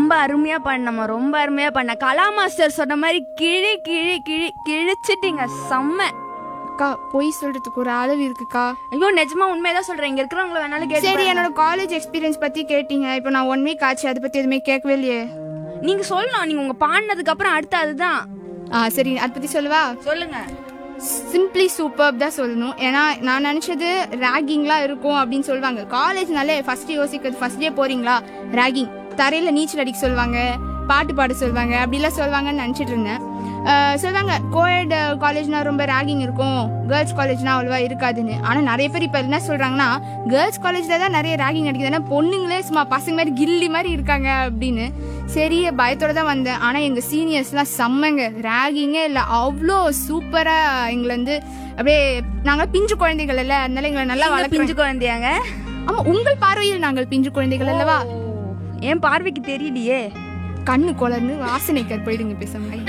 ரொம்ப அருமையா பண்ணம்மா ரொம்ப அருமையா பண்ண கலா மாஸ்டர் சொன்ன மாதிரி கிழி கிழி கிழி கிழிச்சிட்டீங்க செம்ம அக்கா பொய் சொல்றதுக்கு ஒரு அளவு இருக்குக்கா ஐயோ நிஜமா உண்மையதான் சொல்றேன் இங்க இருக்கிறவங்கள வேணாலும் கேட்டு சரி பாருங்க. என்னோட காலேஜ் எக்ஸ்பீரியன்ஸ் பத்தி கேட்டீங்க இப்போ நான் ஒன் வீக் ஆச்சு அதை பத்தி எதுவுமே கேட்கவே இல்லையே நீங்க சொல்லணும் நீங்க உங்க பாடினதுக்கு அப்புறம் அடுத்து அதுதான் ஆ சரி அதை பத்தி சொல்லவா சொல்லுங்க சிம்பிளி சூப்பர் தான் சொல்லணும் ஏன்னா நான் நினைச்சது ரேகிங்லாம் இருக்கும் அப்படின்னு சொல்லுவாங்க காலேஜ்னாலே ஃபர்ஸ்ட் யோசிக்கிறது ஃபர்ஸ்ட் டே போறீங்களா ரேகிங் தரையில நீச்சல் அடிக்க சொல்லுவாங்க பாட்டு பாட சொல்லுவாங்க அப்படிலாம் சொல்லுவாங்கன்னு நினச்சிட்டு இருந்தேன் அஹ் சொல்லுவாங்க கோயட் காலேஜ்னா ரொம்ப ரேகிங் இருக்கும் கேர்ள்ஸ் காலேஜ்னா அவ்வளோவா இருக்காதுன்னு ஆனால் நிறைய பேர் இப்போ என்ன சொல்றாங்கன்னா கேர்ள்ஸ் காலேஜில் தான் நிறைய ரேகிங் அடிக்குது ஏன்னா பொண்ணுங்களே சும்மா பசங்க மாதிரி கில்லி மாதிரி இருக்காங்க அப்படின்னு சரி பயத்தோட தான் வந்தேன் ஆனால் எங்கள் சீனியர்ஸ்லாம் செம்மங்க ரேகிங்கே இல்லை அவ்வளோ சூப்பராக எங்களை வந்து அப்படியே நாங்கள் பிஞ்சு குழந்தைகள் இல்லை அதனால எங்களை நல்லா நீங்க வளர்க்குறோம் பிஞ்சு குழந்தையாங்க ஆமா உங்கள் பார்வையில் நாங்கள் பிஞ்சு குழந்தைகள் அல்லவா என் பார்வைக்கு தெரியலையே கண்ணு குளர்ந்து வாசனைக்கர் போயிடுங்க பேசாம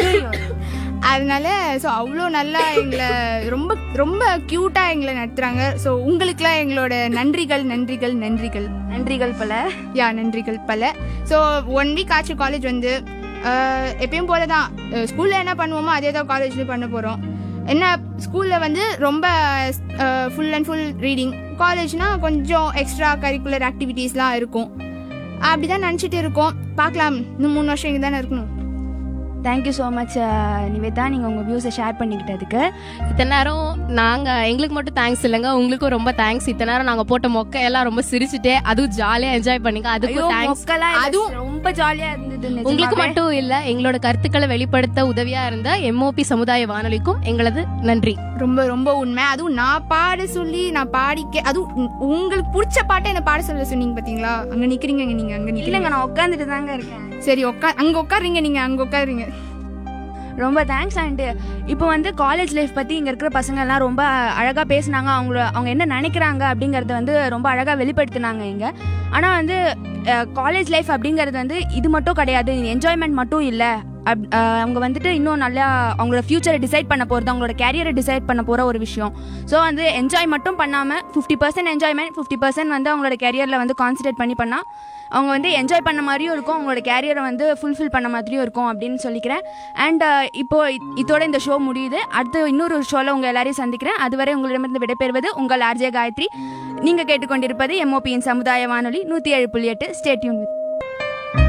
அதனால ஸோ அவ்வளோ நல்லா எங்களை ரொம்ப ரொம்ப க்யூட்டாக எங்களை நடத்துகிறாங்க ஸோ உங்களுக்குலாம் எங்களோட நன்றிகள் நன்றிகள் நன்றிகள் நன்றிகள் பல யா நன்றிகள் பல ஸோ ஒன் வீக் ஆச்சு காலேஜ் வந்து அஹ், எப்பயும் போல தான் ஸ்கூலில் என்ன பண்ணுவோமோ அதே தான் காலேஜ்லேயும் பண்ண போகிறோம் என்ன ஸ்கூலில் வந்து ரொம்ப ஃபுல் அண்ட் ஃபுல் ரீடிங் காலேஜ்னா கொஞ்சம் எக்ஸ்ட்ரா கரிக்குலர் ஆக்டிவிட்டீஸ்லாம் இருக்கும் அப்படிதான் நினச்சிட்டு இருக்கோம் பார்க்கலாம் இன்னும் மூணு வருஷம் இங்கே தானே இருக்கணும் தேங்க்யூ ஸோ மச் நிவேதா நீங்க உங்க வியூஸை ஷேர் பண்ணிக்கிட்டதுக்கு இத்தனை நேரம் நாங்க எங்களுக்கு மட்டும் தேங்க்ஸ் இல்லைங்க உங்களுக்கும் ரொம்ப தேங்க்ஸ் இத்தனை நேரம் நாங்க போட்ட மொக்க எல்லாம் ரொம்ப சிரிச்சுட்டே அதுவும் ஜாலியா என்ஜாய் பண்ணிங்க ஐயோ அதுக்கும் தேங்க்ஸ் மொக்கெல்லாம் இல்ல. அதுவும் ரொம்ப ஜாலியா இருந்தது நிஜமாவே. உங்களுக்கு மட்டும் இல்ல எங்களோட கருத்துக்களை வெளிப்படுத்த உதவியா இருந்த எம்ஓபி சமுதாய வானொலிக்கும் எங்களது நன்றி ரொம்ப ரொம்ப உண்மை அதுவும் நான் பாட சொல்லி நான் பாடிக்க அதுவும் உ- உங்களுக்கு பிடிச்ச பாட்டை என்ன பாட சொல்ல சொன்னீங்க பாத்தீங்களா அங்க நிக்கிறீங்க அங்க நீங்க அங்க நிக்கிறீங்க இல்லைங்க நான் உட்காந்துட்டு தாங்க இருக்கேன் சரி உட்கா அங்க உட்காருங்க நீங்க அங்க உட்காருங்க ரொம்ப தேங்க்ஸ் அண்ட் இப்போ வந்து காலேஜ் லைஃப் பத்தி இங்க இருக்கிற பசங்க எல்லாம் ரொம்ப அழகா பேசுனாங்க அவங்கள அவங்க என்ன நினைக்கிறாங்க அப்படிங்கறத வந்து ரொம்ப அழகா வெளிப்படுத்தினாங்க இங்க ஆனா வந்து காலேஜ் லைஃப் அப்படிங்கிறது வந்து இது மட்டும் கிடையாது என்ஜாய்மெண்ட் மட்டும் இல்ல அப்- அஹ், அவங்க வந்துட்டு இன்னும் நல்லா அவங்களோட ஃபியூச்சரை டிசைட் பண்ண போகிறது அவங்களோட கேரியரை டிசைட் பண்ண போகிற ஒரு விஷயம் ஸோ வந்து என்ஜாய் மட்டும் பண்ணாமல் fifty percent enjoyment fifty percent வந்து அவங்களோட கேரியரில் வந்து கான்சன்ட்ரேட் பண்ணி பண்ணால் அவங்க வந்து என்ஜாய் பண்ண மாதிரியும் இருக்கும் அவங்களோட கேரியரை வந்து ஃபுல்ஃபில் பண்ண மாதிரியும் இருக்கும் அப்படின்னு சொல்லிக்கிறேன் அண்ட் இப்போ இ- இதோட இந்த ஷோ முடியுது அடுத்து இன்னொரு ஷோவில் உங்கள் எல்லாரையும் சந்திக்கிறேன் அதுவரை உங்களிடமிருந்து விடைபெறுவது உங்கள் ஆர்ஜே காயத்ரி நீங்கள் கேட்டுக்கொண்டிருப்பது எம்ஓபியின் சமுதாய வானொலி நூற்றி ஏழு புள்ளி எட்டு ஸ்டேட்யூன் வித்